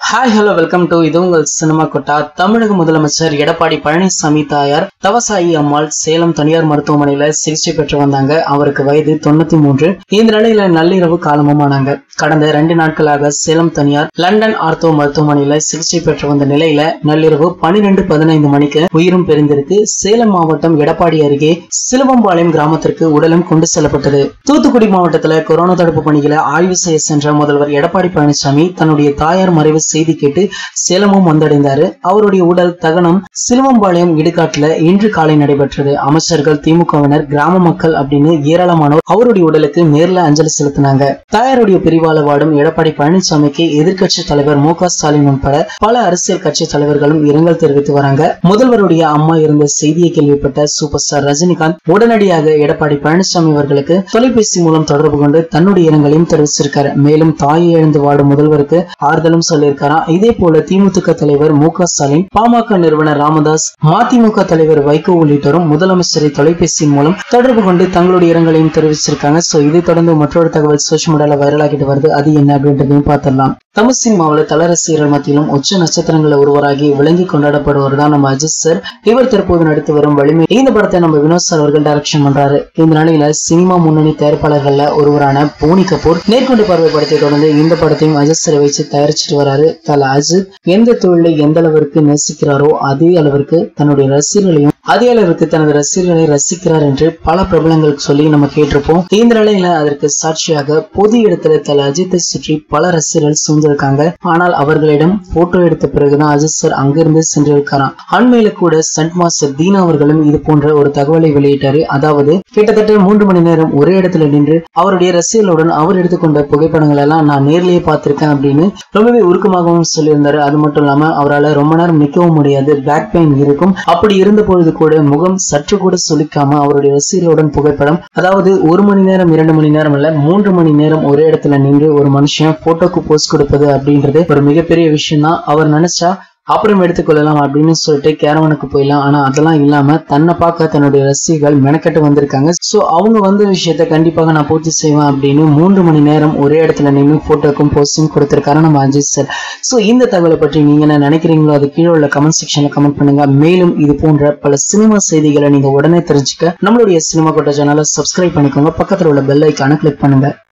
hi hello welcome to இது உங்கள் cinema கொட்டா தமிழக முதலமைச்சர் எடப்பாடி பழனிசாமி தாயார் தவசாயி அம்மாள் சேலம் தனியார் மருத்துவமனையில சிகிச்சை பெற்று வந்தாங்க அவருக்கு வயது தொண்ணூத்தி மூன்று இந்த நிலையில நள்ளிரவு காலமுமானாங்க கடந்த ரெண்டு நாட்களாக சேலம் தனியார் லண்டன் ஆர்த்தோ மருத்துவமனையில சிகிச்சை பெற்று வந்த நிலையில நள்ளிரவு பனிரெண்டு பதினைந்து மணிக்கு உயிரும் பெரிந்திருக்கு சேலம் மாவட்டம் எடப்பாடி அருகே சிலுவம்பாளையம் கிராமத்திற்கு உடலும் கொண்டு செல்லப்பட்டது தூத்துக்குடி மாவட்டத்துல கொரோனா தடுப்பு பணிகளை ஆய்வு செய்ய சென்ற முதல்வர் எடப்பாடி பழனிசாமி தன்னுடைய தாயார் மறைவு செய்தி கேட்டு சேலமும் வந்தடைந்தாரு அவருடைய உடல் தகனம் சிலுவம்பாளையம் இடுகாட்டுல இன்று காலை நடைபெற்றது அமைச்சர்கள் திமுகவினர் கிராம மக்கள் அப்படின்னு ஏராளமானோர் அவருடைய உடலுக்கு நேர்ல அஞ்சலி செலுத்தினாங்க தாயாருடைய பிரிவால வாடும் எடப்பாடி பழனிசாமிக்கு எதிர்க்கட்சி தலைவர் மு க ஸ்டாலின் உட்பட பல அரசியல் கட்சி தலைவர்களும் இரங்கல் தெரிவித்து வராங்க முதல்வருடைய அம்மா இருந்த செய்தியை கேள்விப்பட்ட சூப்பர் ஸ்டார் ரஜினிகாந்த் உடனடியாக எடப்பாடி பழனிசாமி அவர்களுக்கு தொலைபேசி மூலம் தொடர்பு கொண்டு தன்னுடைய இரங்கலையும் தெரிவிச்சிருக்காரு மேலும் தாயை இழந்து வாடும் முதல்வருக்கு ஆறுதலும் சொல்லியிருக்காராம் இதே போல திமுக தலைவர் மு க ஸ்டாலின் பாமக நிறுவனர் ராமதாஸ் மதிமுக தலைவர் வைகோ உள்ளிட்டோரும் முதலமைச்சரை தொலைபேசி மூலம் தொடர்பு கொண்டு தங்களுடைய இரங்கலையும் தெரிவிச்சிருக்காங்க சோ இதை தொடர்ந்து மற்றொரு தகவல் சோஷியல் மீடியால வைரலாகிட்டு வருது அது என்ன அப்படின்றதையும் பார்த்திடலாம் தமிழ் சினிமாவில் தல ரசிகர்கள் மத்தியிலும் உச்ச நட்சத்திரங்களில் ஒருவராகி விளங்கி கொண்டாடப்படுவர் தான் நம்ம அஜித் சார் இவர் தற்போது நடித்து வரும் வலிமை இந்த படத்தை நம்ம வினோத் சார் அவர்கள் டைரக்ஷன் பண்றாரு இந்த நிலையில சினிமா முன்னணி தயாரிப்பாளர்கள்ல ஒருவரான போனி கபூர் நேர்கொண்டு பார்வை படத்தை தொடர்ந்து இந்த படத்தையும் அஜித் சாரை வச்சு தயாரிச்சிட்டு வராரு தல அஜித் எந்த தொழிலை எந்த அளவிற்கு நேசிக்கிறாரோ அதே அளவிற்கு தன்னுடைய ரசிகர்களையும் அதே அளவிற்கு தனது ரசிகர்களை ரசிக்கிறார் என்று பல பிரபலங்கள் சொல்லி நம்ம கேட்டிருப்போம் இந்த நிலையில அதற்கு சாட்சியாக பொது இடத்துல தல அஜித்தை சுற்றி பல ரசிகர்கள் சூழ்ந்திருக்காங்க ஆனால் அவர்களிடம் போட்டோ எடுத்த பிறகுதான் அஜித் சார் அங்கிருந்து சென்றிருக்காராம் அண்மையில கூட ஸ்டண்ட் மாஸ்டர் தீனா அவர்களும் இது போன்ற ஒரு தகவலை வெளியிட்டாரு அதாவது கிட்டத்தட்ட மூன்று மணி நேரம் ஒரே இடத்துல நின்று அவருடைய ரசிகர்களுடன் அவர் எடுத்துக்கொண்ட புகைப்படங்கள் எல்லாம் நான் நேர்லயே பார்த்திருக்கேன் அப்படின்னு ரொம்பவே உருக்கமாகவும் சொல்லியிருந்தாரு அது மட்டும் இல்லாம அவரால் ரொம்ப நேரம் நிற்கவும் முடியாது பேக் பெயின் இருக்கும் அப்படி இருந்த பொழுது கூட முகம் சற்று கூட சுளிக்காம அவருடைய ரசிகர்களுடன் புகைப்படம் அதாவது ஒரு மணி நேரம் இரண்டு மணி நேரம் இல்ல மூன்று மணி நேரம் ஒரே இடத்துல நின்று ஒரு மனுஷன் போட்டோக்கு போஸ்ட் கொடுப்பது அப்படின்றது ஒரு மிகப்பெரிய விஷயம் தான் அவர் நினைச்சா அப்புறம் எடுத்துக்கொள்ளலாம் அப்படின்னு சொல்லிட்டு கேரவனுக்கு போயிடலாம் ஆனா அதெல்லாம் இல்லாம தன்னை பார்க்க தன்னுடைய ரசிகர்கள் மெனக்கெட்டு வந்திருக்காங்க சோ அவங்க வந்த விஷயத்த கண்டிப்பாக நான் பூர்த்தி செய்வேன் அப்படின்னு மூன்று மணி நேரம் ஒரே இடத்துல நின்று போட்டோக்கும் போஸ்டும் கொடுத்திருக்காரு நம்ம அஜித் சார் சோ இந்த தகவலை பற்றி நீங்க என்ன நினைக்கிறீங்களோ அது கீழே உள்ள கமெண்ட் செக்ஷன்ல கமெண்ட் பண்ணுங்க மேலும் இது போன்ற பல சினிமா செய்திகளை நீங்க உடனே தெரிஞ்சுக்க நம்மளுடைய சினிமா கோட்டை சேனலை சப்ஸ்கிரைப் பண்ணிக்கோங்க பக்கத்துல உள்ள பெல் ஐக்கான கிளிக் பண்ணுங்க